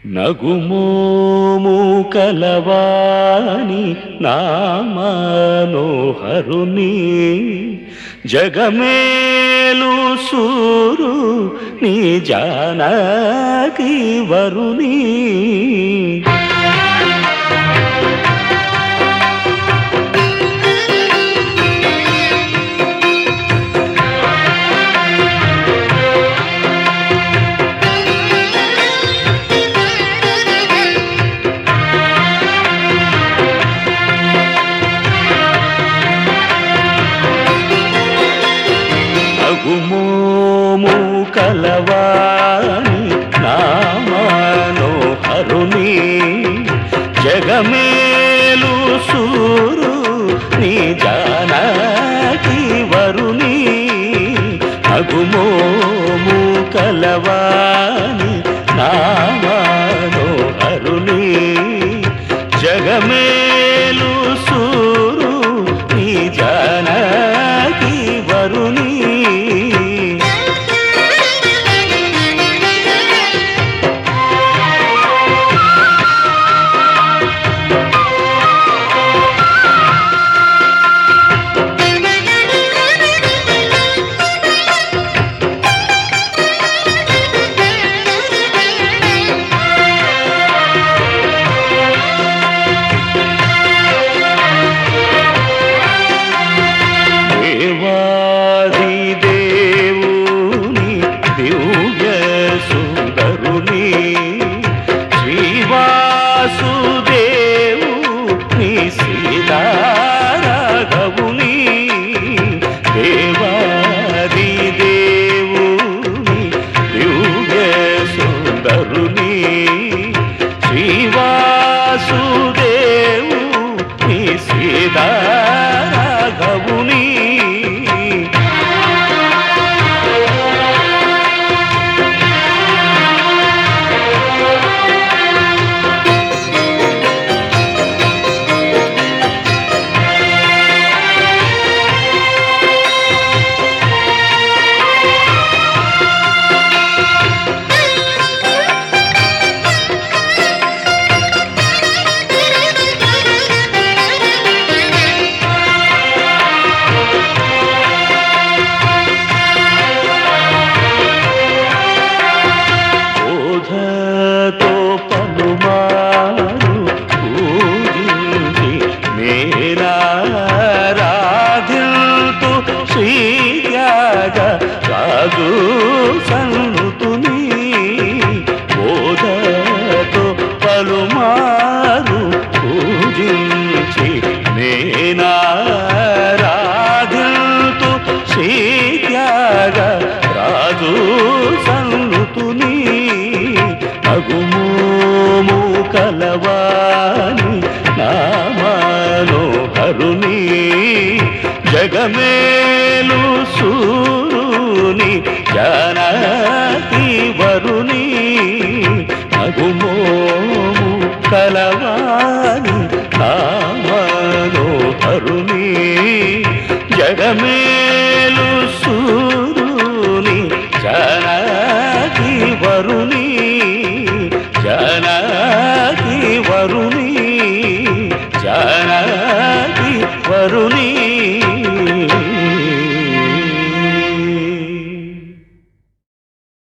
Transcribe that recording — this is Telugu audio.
నగుమోము కలవాని నామనోహరుని జగమేలు సూరు నీ జానకి వరుని నగుమోము కలవాని నామనోహరుని జగమేలు సూరు నీ జానకి వరుని నగుమోము కలవాని నామనోహరుని జగమేలు సూరు నీ జానకి వరుని దేవాది దేవుని దివ్య సుందరుని శ్రీవాసుదేవు నీ సీతారాఘవుని దేవాది దేవుని దివ్య సుందరుని శ్రీవాసుదేవు నీ సీతారాఘవుని బోధతో పలుమారు పూజించి మేరారాధిల్తు శ్రీయాగ రాజు సన్నుతుని బోధతో పలుమారు పూజించి నేనారాధిల్తు శ్రీయాగ రాజు సన్నుతుని అగుమోము కలవాని నామనోహరుని జగమేలు సూరుని జానకి వరుని అగుమోము కలవాని నామనోహరుని జగమేలు సూరు